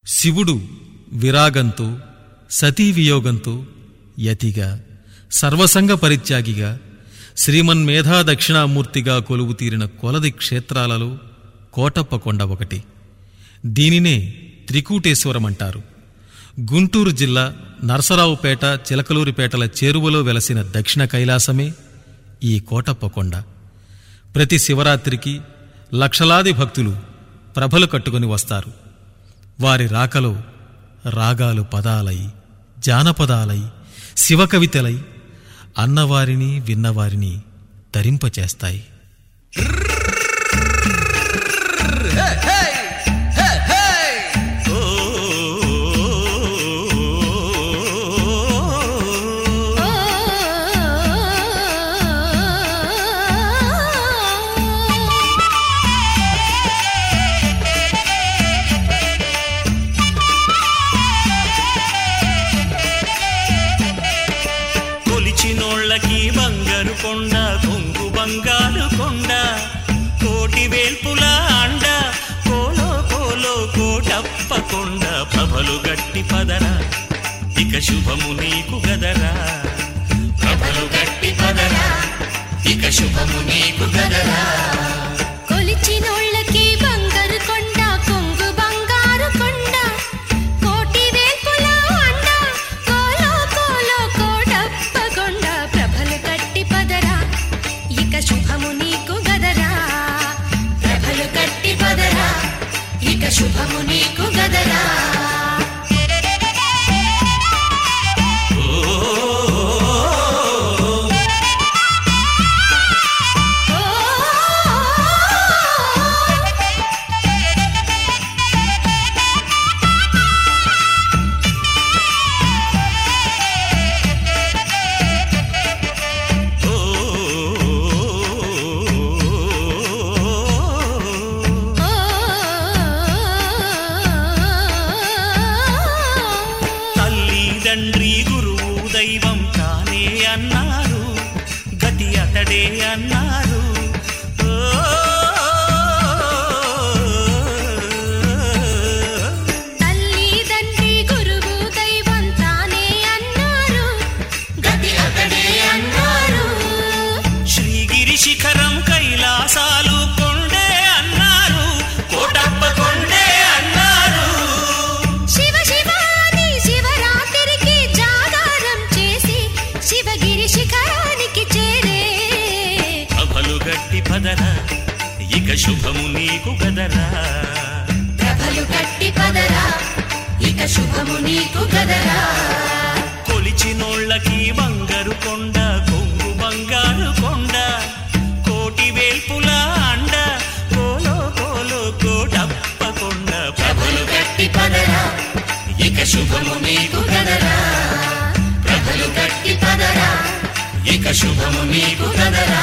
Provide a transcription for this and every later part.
శివుడు విరాగంతో సతీ వియోగంతో యతిగా సర్వసంగ పరిత్యాగిగా శ్రీమన్మేధా దక్షిణామూర్తిగా కొలువు తీరిన కొలది క్షేత్రాలలో కోటప్పకొండ ఒకటి దీనినే త్రికూటేశ్వరమంటారు గుంటూరు జిల్లా నరసరావుపేట చిలకలూరిపేటల చేరువలో వెలసిన దక్షిణ కైలాసమే ఈ కోటప్పకొండ ప్రతి శివరాత్రికి లక్షలాది భక్తులు ప్రభలు కట్టుకుని వస్తారు వారి రాకలో రాగాలు పదాలై జానపదాలై శివకవితలై అన్నవారిని విన్నవారిని తరింపచేస్తాయి కొలిచినోళ్ళకి బంగారు కొండ కొంగు బంగారు కొండ కోటి వేల్పుల అండ కోలో కోలో కోటప్ప కొండ ప్రభలు గట్టి పదరా ఇక శుభము నీకు గదరా ప్రభలు గట్టి పదరా ఇక శుభము నీకు గదరా కొలిచినోళ్ళకి బంగారు కొండ కొంగు బంగారు కొండ కోటి వేల్పుల అండ కోలో కోలో కోటప్ప కొండ ప్రభలు కట్టి పదరా ఇక శుభము నీకు గదరా ప్రభలు కట్టి పదరా ఇక శుభము నీకు గదరా తల్లి తండ్రి గురువు దైవం తానే అన్నారు గతి అతడే అన్నారు ఓ, తల్లి తండ్రి గురువు దైవం తానే అన్నారు గతి అతడే అన్నారు శ్రీగిరి శిఖరం కైలాసాలు కొండే అన్నారు కోటప్ప కొండే అన్నారు శివ శివాని శివరాత్రికి జాగారం చేసి శివగిరి శిఖరానికి చేరే ప్రభలు గట్టి పదరా ఇక శుభము నీకు గదరా ప్రభలు కట్టి పదరా ఇక శుభము నీకు గదరా కొలిచినోళ్ళకి బంగారు కొండ కొంగు బంగారు కొండ కోటి వేల్పుల అండ కోలో కోలో కోటప్ప కొండ ప్రభలు గట్టి పదరా ఇక శుభము నీకు గదరా ప్రభలు గట్టి పదరా ఇక శుభము నీకు గదరా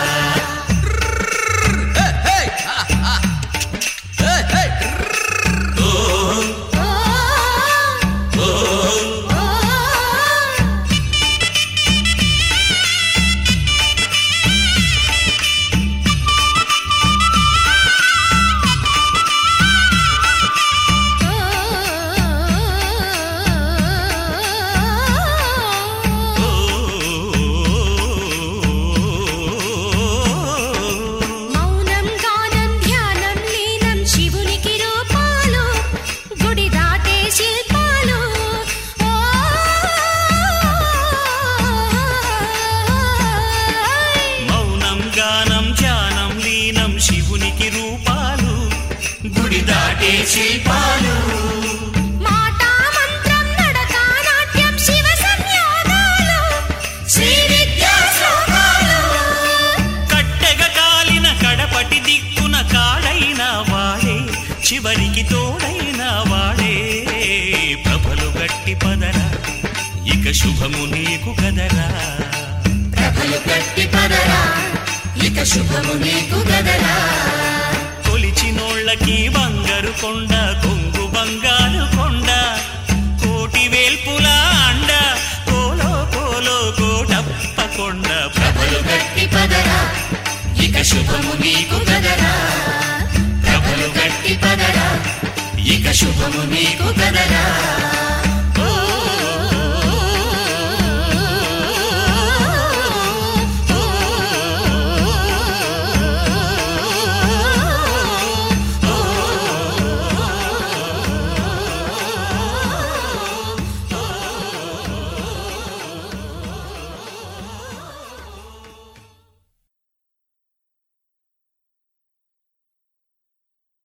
ఓ ఓ మౌనం గానం ధ్యానం లీనం శివునికి రూపాలు గుడి దాటే శిల్పాలు ఓ మౌనం గానం ధ్యానం లీనం శివునికి రూపాలు గుడి దాటే శిల్పాలు మాట మంత్రం నడక నాట్యం శివ సంయోగాలు శ్రీ విద్యా శ్లోకాలు కట్టెగ కాలిన కడపటి దిక్కున కాడైన వాడే చివరికి తోడైన వాడే ప్రభలు గట్టి పదరా ఇక శుభము నీకు గదరా ప్రభలు కట్టి పదరా ఇక శుభము నీకు గదరా కొలిచినోళ్ళకి బంగారు కొండ కొంగు బంగారు కొండ కోటి వేల్పుల అండ కోలో కోలో కోటప్ప కొండ ప్రభలు గట్టి పదరా ఇక శుభము నీకు గదరా ప్రభలు గట్టి పదరా ఇక శుభము నీకు గదరా